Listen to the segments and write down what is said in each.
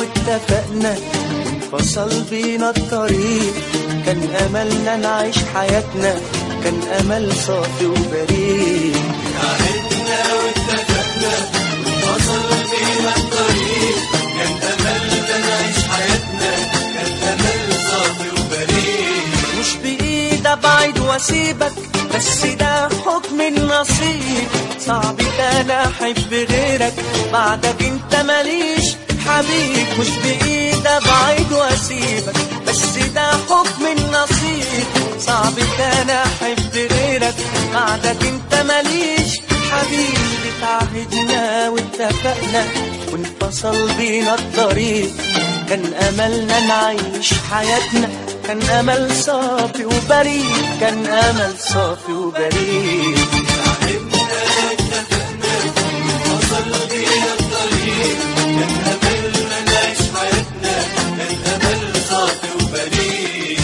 واتفقنا وانفصل بينا الطريق كان أملنا نعيش حياتنا كان أمل صافي وبريء عهدنا واتفقنا وانفصل بينا الطريق كان أملنا نعيش حياتنا كان أمل صافي وبريء مش بإيد أبعد وأسيبك بس ده حكم النصيب صعب كان أحب غيرك بعدك أنت ماليش حبيب مش بإيد أبعد وأسيبك بس ده حكم النصيب صعب كان أحب غيرك بعدك أنت ماليش حبيبي تعهدنا واتفقنا وانفصل بينا الطريق كان أملنا نعيش حياتنا كان أمل صافي وبريء كان أمل صافي وبريء عهدنا واتفقنا وانفصل بينا الطريق كان أملنا نعيش حياتنا كان أمل صافي وبريء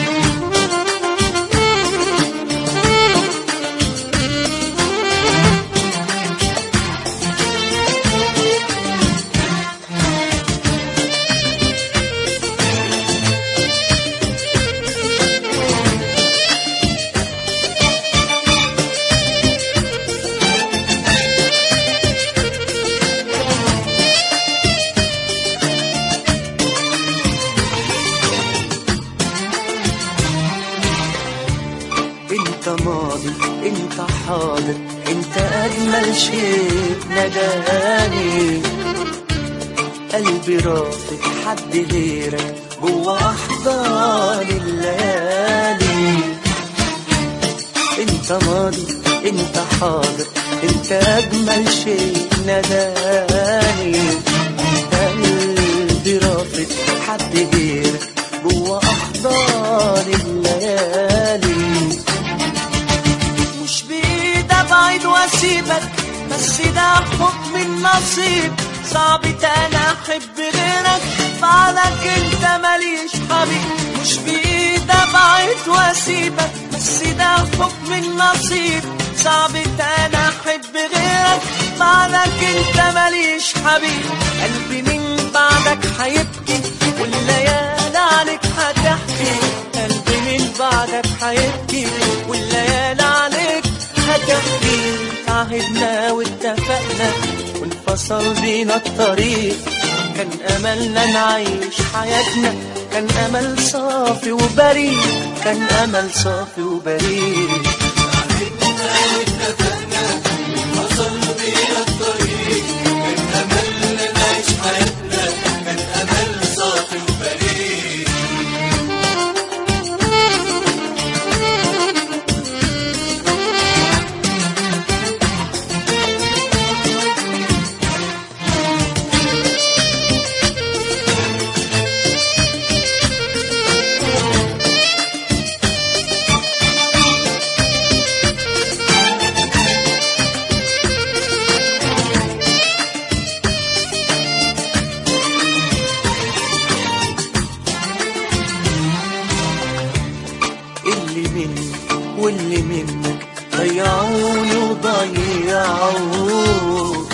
انت ماضي انت حاضر انت اجمل شيء نداني قلبي رافض حد غيرك جوا احضان الليالي انت ماضي انت حاضر انت اجمل شيء نداني قلبي رافض حد غيرك جوا احضان الليالي مش بإيد أبعد وأسيبك بس ده حكم النصيب صعب تاني أحب غيرك بعدك أنت ماليش حبيب مش بإيد أبعد وأسيبك بس ده حكم النصيب صعب تاني أحب غيرك بعدك أنت ماليش حبيب قلبي من بعدك هيبكي والليالي عليك هتحكي قلبي من بعدك هيبكي والليالي عليك هتحكي تعهدنا واتفقنا وانفصل بينا الطريق كان أملنا نعيش حياتنا كان أمل صافي وبريء كان أمل صافي وبريء عهدنا واتفقنا وانفصل بينا الطريق كان أملنا نعيش حياتنا كان أمل صافي وبريء اللي مني واللي منك ضيعوني وضيعوك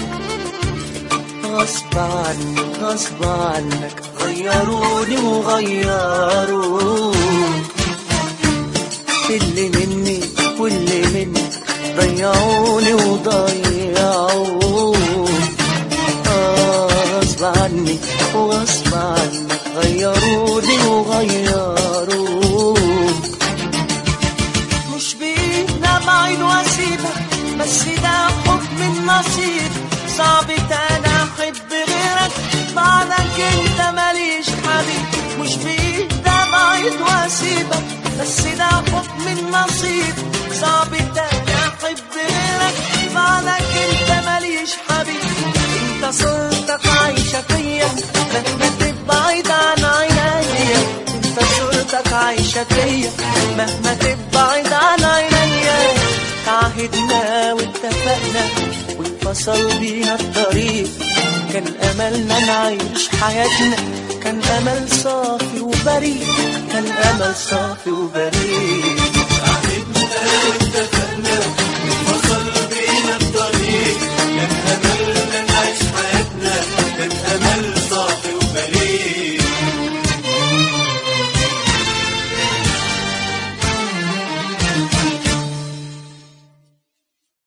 غصب عنك غصب عنك غيروني وغيروك اللي مني واللي منك ضيعوني وضيعوك غصب عني وغصب عنك غيروني وغيروك مش بإيدنا بعيد واسيبك بس ده حكم النصيب صعب تاني احب غيرك بعدك انت ماليش حبيب مش بإيدنا بعيد واسيبك بس ده حكم النصيب صعب تاني احب غيرك بعدك انت ماليش حبيب انت صورتك عايشة فيا مهما تبعد عن عينيا انت صورتك عايشة فيا مهما تبعد عن عينيا تعهدنا واتفقنا وانفصل بينا الطريق كان املنا نعيش حياتنا كان امل صافي وبريء كان امل صافي وبريء